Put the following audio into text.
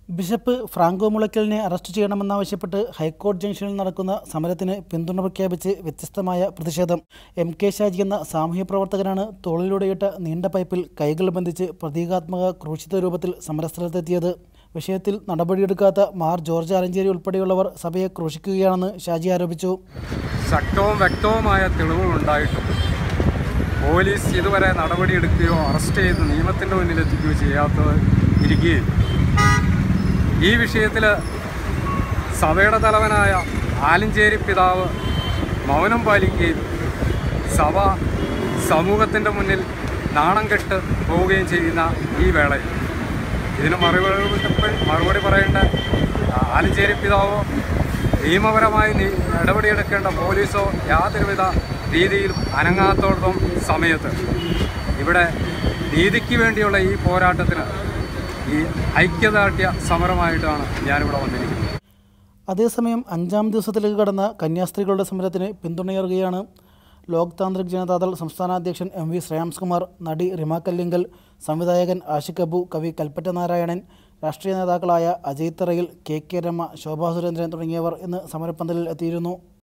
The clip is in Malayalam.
ബിഷപ്പ് ഫ്രാങ്കോ മുളയ്ക്കലിനെ അറസ്റ്റ് ചെയ്യണമെന്നാവശ്യപ്പെട്ട് ഹൈക്കോടതി ജംഗ്ഷനിൽ നടക്കുന്ന സമരത്തിന് പിന്തുണ പ്രഖ്യാപിച്ച് വ്യത്യസ്തമായ പ്രതിഷേധം എം കെ ഷാജി എന്ന സാമൂഹ്യ പ്രവർത്തകനാണ് തോളിലൂടെയിട്ട നീണ്ട പൈപ്പിൽ കൈകൾ ബന്ധിച്ച് പ്രതീകാത്മക ക്രൂശിത രൂപത്തിൽ സമരസ്ഥലത്തെത്തിയത് വിഷയത്തിൽ നടപടിയെടുക്കാത്ത മാർ ജോർജ് ആലഞ്ചേരി ഉൾപ്പെടെയുള്ളവർ സഭയെ ക്രൂശിക്കുകയാണെന്ന് ഷാജി ആരോപിച്ചു ശക്തവും വ്യക്തവുമായ തെളിവുകൾ ഉണ്ടായിട്ടും പോലീസ് ഇതുവരെ നടപടിയെടുക്കുകയോ അറസ്റ്റ് ചെയ്ത് നിയമത്തിൻ്റെ മുന്നിൽ എത്തിക്കുകയോ ചെയ്യാത്തത് ഇരിക്കുകയും ഈ വിഷയത്തിൽ സഭയുടെ തലവനായ ആലഞ്ചേരി പിതാവ് മൗനം പാലിക്കുകയും സഭ സമൂഹത്തിൻ്റെ മുന്നിൽ നാണം കെട്ട് പോവുകയും ചെയ്യുന്ന ഈ വേളയിൽ ഇതിന് മറുപടി മറുപടി പറയേണ്ട ആലഞ്ചേരി പിതാവോ നിയമപരമായി നീ- നടപടിയെടുക്കേണ്ട പോലീസോ യാതൊരുവിധ രീതിയിലും അനങ്ങാത്തോളം സമയത്ത് ഇവിടെ നീതിക്ക് വേണ്ടിയുള്ള ഈ പോരാട്ടത്തിന് ഈ ഐക്യദാർഢ്യ സമരമായിട്ടാണ് ഞാനിവിടെ വന്നിരിക്കുന്നത് അതേസമയം അഞ്ചാം ദിവസത്തിലേക്ക് കടന്ന കന്യാസ്ത്രീകളുടെ സമരത്തിന് പിന്തുണയേറുകയാണ് ലോക് താന്ത്രിക് ജനതാദൾ സംസ്ഥാന അധ്യക്ഷൻ എം വി ശ്രേയാംസ്കുമാർ നടി റിമ കല്ലിങ്കൽ സംവിധായകൻ ആഷിഖ് അബു കവി കൽപ്പറ്റ നാരായണൻ രാഷ്ട്രീയ നേതാക്കളായ അജയ് തറയിൽ കെ കെ രമ ശോഭാ സുരേന്ദ്രൻ തുടങ്ങിയവർ ഇന്ന് സമരപ്പന്തലിൽ എത്തിയിരുന്നു